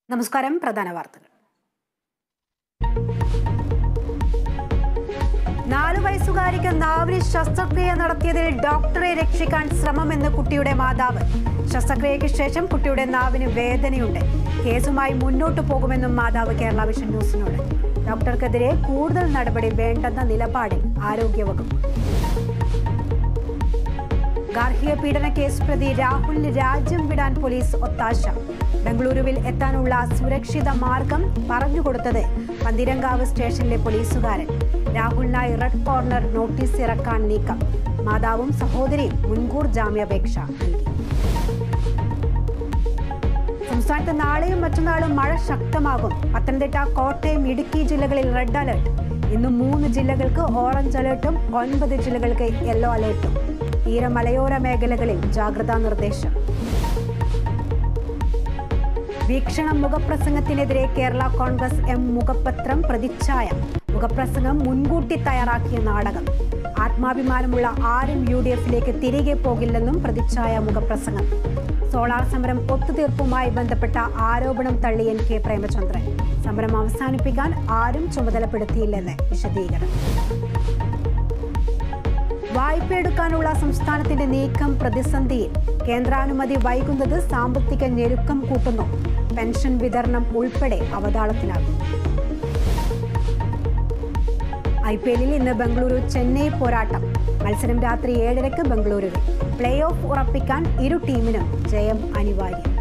നമസ്കാരം പ്രധാന വാർത്തകൾ നാലു വയസ്സുകാരിക്ക് നാവിന് ശസ്ത്രക്രിയ നടത്തിയതിൽ ഡോക്ടറെ രക്ഷിക്കാൻ ശ്രമമെന്ന് കുട്ടിയുടെ മാതാവ് ശസ്ത്രക്രിയയ്ക്ക് ശേഷം കുട്ടിയുടെ നാവിന് വേദനയുണ്ട് കേസുമായി മുന്നോട്ടു പോകുമെന്നും മാതാവ് കേരള വിഷൻ ന്യൂസിനോട് ഡോക്ടർക്കെതിരെ കൂടുതൽ നടപടി വേണ്ടെന്ന നിലപാടിൽ ആരോഗ്യവകുപ്പ് ഗാർഹിക പീഡന കേസ് പ്രതി രാഹുലിന് രാജ്യം വിടാൻ പോലീസ് ഒത്താശ ബംഗളൂരുവിൽ എത്താനുള്ള സുരക്ഷിത മാർഗം പറഞ്ഞുകൊടുത്തത് പന്തിരങ്കാവ് സ്റ്റേഷനിലെ പോലീസുകാരൻ രാഹുലിനായി റെഡ് കോർണർ നോട്ടീസ് ഇറക്കാൻ നീക്കം മാതാവും സഹോദരിയും മുൻകൂർ ജാമ്യാപേക്ഷ നൽകി സംസ്ഥാനത്ത് നാളെയും മറ്റന്നാളും മഴ ശക്തമാകും പത്തനംതിട്ട കോട്ടയം ഇടുക്കി ജില്ലകളിൽ റെഡ് അലർട്ട് ഇന്ന് മൂന്ന് ജില്ലകൾക്ക് ഓറഞ്ച് അലർട്ടും ഒൻപത് ജില്ലകൾക്ക് യെല്ലോ അലർട്ടും തീര മലയോര മേഖലകളിൽ ജാഗ്രതാ നിർദ്ദേശം വീക്ഷണം മുഖപ്രസംഗത്തിനെതിരെ കേരള കോൺഗ്രസ് എം മുഖപത്രം പ്രതിച്ഛായ മുഖപ്രസംഗം മുൻകൂട്ടി തയ്യാറാക്കിയ നാടകം ആത്മാഭിമാനമുള്ള ആരും യു ഡി എഫിലേക്ക് തിരികെ പോകില്ലെന്നും പ്രതിച്ഛായ മുഖപ്രസംഗം സോളാർ സമരം ഒത്തുതീർപ്പുമായി ബന്ധപ്പെട്ട ആരോപണം തള്ളി എൻ കെ പ്രേമചന്ദ്രൻ സമരം അവസാനിപ്പിക്കാൻ ആരും ചുമതലപ്പെടുത്തിയില്ലെന്ന് വിശദീകരണം വായ്പയെടുക്കാനുള്ള സംസ്ഥാനത്തിന്റെ നീക്കം പ്രതിസന്ധിയിൽ കേന്ദ്രാനുമതി വൈകുന്നത് സാമ്പത്തിക ഞെരുക്കം കൂട്ടുന്നു പെൻഷൻ വിതരണം ഉൾപ്പെടെ അവതാളത്തിലാകും ഐ പി എല്ലിൽ ഇന്ന് ബംഗളൂരു ചെന്നൈ പോരാട്ടം മത്സരം രാത്രി ഏഴരയ്ക്ക് ബംഗളൂരുവിൽ പ്ലേ ഓഫ് ഉറപ്പിക്കാൻ ഇരു ടീമിനും ജയം അനിവാര്യം